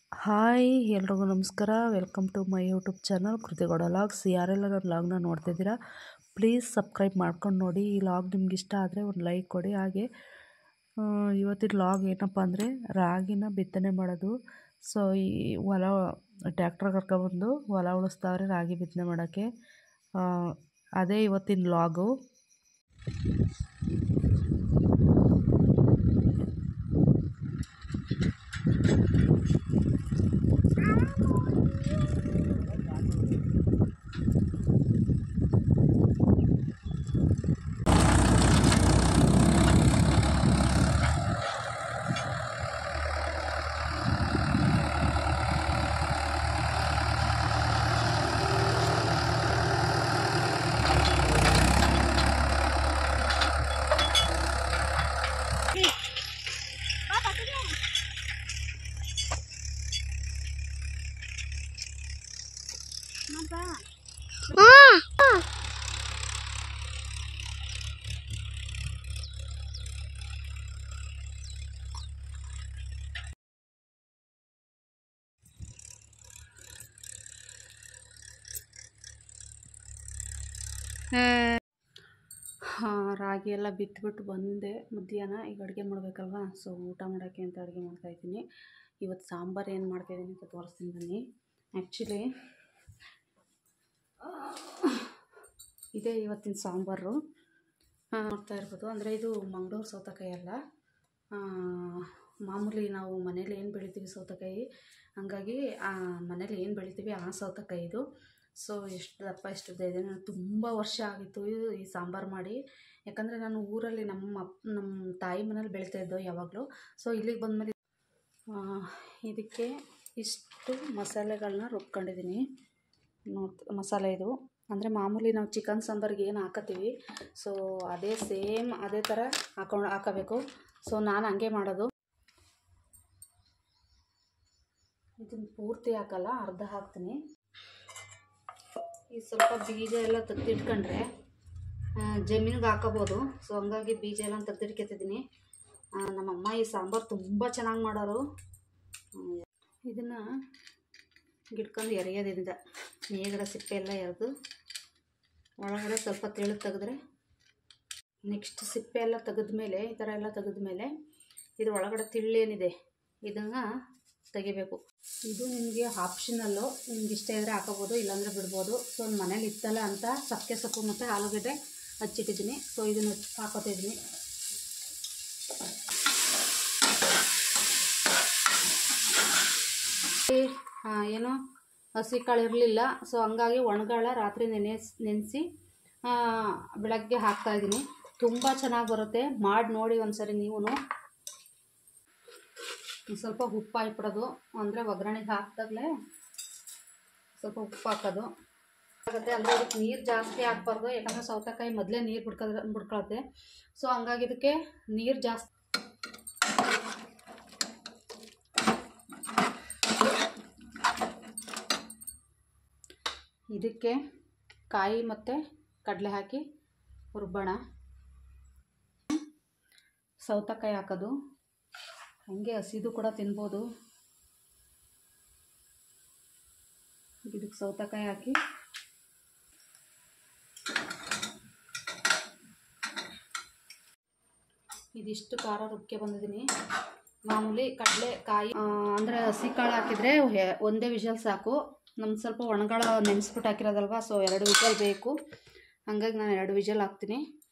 hi ಎಲ್ರಿಗೂ ನಮಸ್ಕಾರ welcome to my YouTube channel Kruthi Gowda vlogs ಯಾರೆಲ್ಲ ನನ್ನ ಲಾಗ್ನ ನೋಡ್ತಿದ್ದೀರಾ ಪ್ಲೀಸ್ ಸಬ್ಸ್ಕ್ರೈಬ್ ಮಾಡ್ಕೊಂಡು ನೋಡಿ ಈ ಲಾಗ್ ನಿಮ್ಗೆ ಇಷ್ಟ ಆದರೆ ಒಂದು ಲೈಕ್ ಕೊಡಿ ಹಾಗೆ ಆ, ಇವತ್ತಿನ ಲಾಗ್ ಏನಪ್ಪ ಅಂದರೆ ರಾಗಿನ ಬಿತ್ತನೆ ಮಾಡೋದು ಸೊ ಈ ಹೊಲ ಟ್ಯಾಕ್ಟ್ರ್ ಕರ್ಕೊಬಂದು ಹೊಲ ಉಳಿಸ್ತಾವ್ರೆ ರಾಗಿ ಬಿತ್ತನೆ ಮಾಡೋಕ್ಕೆ ಆ, ಅದೇ ಇವತ್ತಿನ ಲಾಗು ಹಾಂ ರಾಗಿ ಎಲ್ಲ ಬಿತ್ಬಿಟ್ಟು ಬಂದೆ ಮಧ್ಯಾಹ್ನ ಈಗ ಅಡುಗೆ ಮಾಡಬೇಕಲ್ವಾ ಸೊ ಊಟ ಮಾಡೋಕ್ಕೆ ಅಂತ ಅಡುಗೆ ಮಾಡ್ತಾಯಿದ್ದೀನಿ ಇವತ್ತು ಸಾಂಬಾರು ಏನು ಮಾಡ್ತಾಯಿದ್ದೀನಿ ಅಂತ ತೋರಿಸ್ತೀನಿ ಬನ್ನಿ ಆ್ಯಕ್ಚುಲಿ ಇದೇ ಇವತ್ತಿನ ಸಾಂಬಾರು ಮಾಡ್ತಾ ಇರ್ಬೋದು ಅಂದರೆ ಇದು ಮಂಗಳೂರು ಸೌತೆಕಾಯಿ ಅಲ್ಲ ಆ, ಮಾಮೂಲಿ ನಾವು ಮನೇಲಿ ಏನು ಬೆಳಿತೀವಿ ಸೌತೆಕಾಯಿ ಹಂಗಾಗಿ ಆ ಮನೇಲಿ ಏನು ಬೆಳಿತೀವಿ ಆ ಸೌತೆಕಾಯಿ ಇದು ಸೊ ಎಷ್ಟು ದಪ್ಪ ಎಷ್ಟು ಉದ್ದ ಇದೆ ನಾನು ತುಂಬ ವರ್ಷ ಆಗಿತ್ತು ಇದು- ಈ ಸಾಂಬಾರು ಮಾಡಿ ಯಾಕಂದರೆ ನಾನು ಊರಲ್ಲಿ ನಮ್ಮ ಅಪ್ ನಮ್ಮ ತಾಯಿ ಮನೇಲಿ ಬೆಳೀತಾ ಇದ್ದೋ ಯಾವಾಗಲೂ ಸೊ ಇಲ್ಲಿಗೆ ಬಂದಮೇಲೆ ಇದಕ್ಕೆ ಇಷ್ಟು ಮಸಾಲೆಗಳನ್ನ ರುಬ್ಕೊಂಡಿದ್ದೀನಿ ನೋಡ್ ಮಸಾಲೆ ಇದು ಅಂದರೆ ಮಾಮೂಲಿ ನಾವು ಚಿಕನ್ ಸಾಂಬಾರಿಗೆ ಏನು ಹಾಕತ್ತೀವಿ ಸೊ ಅದೇ ಸೇಮ್ ಅದೇ ಥರ ಹಾಕೊಂಡು ಹಾಕೋಬೇಕು ಸೊ ನಾನು ಹಂಗೆ ಮಾಡೋದು ಇದನ್ನು ಪೂರ್ತಿ ಹಾಕಲ್ಲ ಅರ್ಧ ಹಾಕ್ತೀನಿ ಈ ಸ್ವಲ್ಪ ಬೀಜ ಎಲ್ಲ ತೆಗ್ದಿಟ್ಕೊಂಡ್ರೆ ಜಮೀನಿಗೆ ಹಾಕೋಬೋದು ಸೊ ಹಂಗಾಗಿ ಬೀಜ ಎಲ್ಲ ತೆಗ್ದಿಟ್ಕೊತಿದ್ದೀನಿ ನಮ್ಮಮ್ಮ ಈ ಸಾಂಬಾರು ತುಂಬ ಚೆನ್ನಾಗಿ ಮಾಡೋರು ಇದನ್ನು ಗಿಡ್ಕೊಂಡು ಎರೆಯೋದ್ರಿಂದ ಮೇಲ್ಗಡೆ ಸಿಪ್ಪೆ ಎಲ್ಲ ಎರೆದು ಒಳಗಡೆ ಸ್ವಲ್ಪ ತೆಳು ತೆಗೆದ್ರೆ ನೆಕ್ಸ್ಟ್ ಸಿಪ್ಪೆ ಎಲ್ಲ ತೆಗೆದ್ಮೇಲೆ ಈ ಥರ ಎಲ್ಲ ತೆಗೆದ್ಮೇಲೆ ಇದು ಒಳಗಡೆ ತಿಳ್ಳೇನಿದೆ ಇದನ್ನು ತೆಗಿಬೇಕು ಇದು ನಿಮಗೆ ಆಪ್ಷನಲ್ಲು ನಿಮ್ಗೆ ಇಷ್ಟ ಇದ್ದರೆ ಹಾಕೋಬೋದು ಇಲ್ಲಾಂದರೆ ಬಿಡ್ಬೋದು ಸೊ ಮನೇಲಿ ಇತ್ತಲ್ಲ ಅಂತ ಸಕ್ಕೆ ಸೊಪ್ಪು ಮತ್ತು ಆಲೂಗಡ್ಡೆ ಹಚ್ಚಿಟ್ಟಿದ್ದೀನಿ ಸೊ ಇದನ್ನು ಹಾಕೋತಿದ್ದೀನಿ ಆ, ಏನು ಹಸಿ ಕಾಳು ಇರಲಿಲ್ಲ ಸೊ ಹಂಗಾಗಿ ಒಣಗಾಳ ರಾತ್ರಿ ನೆನೆಸ್ ನೆನೆಸಿ ಬೆಳಗ್ಗೆ ಹಾಕ್ತಾಯಿದ್ದೀನಿ ತುಂಬ ಚೆನ್ನಾಗಿ ಬರುತ್ತೆ ಮಾಡಿ ನೋಡಿ ಒಂದ್ಸರಿ ನೀವು ಸ್ವಲ್ಪ ಉಪ್ಪು ಹಾಕ್ಬಿಡೋದು ಅಂದರೆ ಒಗ್ಗರಣೆಗೆ ಹಾಕಿದಾಗಲೇ ಸ್ವಲ್ಪ ಉಪ್ಪು ಹಾಕೋದು ಆಗುತ್ತೆ ಅಂದರೆ ಇದಕ್ಕೆ ನೀರು ಜಾಸ್ತಿ ಹಾಕ್ಬಾರ್ದು ಯಾಕಂದರೆ ಸೌತೆಕಾಯಿ ಮೊದಲೇ ನೀರು ಬಿಡ್ಕೊಳ್ರೆ ಬಿಡ್ಕೊಳುತ್ತೆ ಸೊ ಹಂಗಾಗಿ ಇದಕ್ಕೆ ನೀರು ಜಾಸ್ತಿ ಇದಕ್ಕೆ ಕಾಯಿ ಮತ್ತು ಕಡಲೆ ಹಾಕಿ ರುಬ್ಬೋಣ ಸೌತೆಕಾಯಿ ಹಾಕೋದು ಹಂಗೆ ಹಸಿದು ಕೂಡ ತಿನ್ಬೋದು ಇದಕ್ಕೆ ಸೌತೆಕಾಯಿ ಹಾಕಿ ಇದಿಷ್ಟು ಖಾರ ರುಬ್ಕೆ ಬಂದಿದ್ದೀನಿ ಮಾಮೂಲಿ ಕಡಲೆ ಕಾಯಿ ಅಂದರೆ ಹಸಿ ಕಾಳು ಹಾಕಿದರೆ ಹೆ- ಒಂದೇ ವಿಷಲ್ ಸಾಕು ನಮ್ಗೆ ಸ್ವಲ್ಪ ಒಣಗಾಳ ನೆನೆಸ್ಬಿಟ್ಟು ಹಾಕಿರೋದಲ್ವ ಸೊ ಎರಡು ವಿಷಲ್ ಬೇಕು ಹಂಗಾಗಿ ನಾನು ಎರಡು ವಿಷಲ್ ಹಾಕ್ತೀನಿ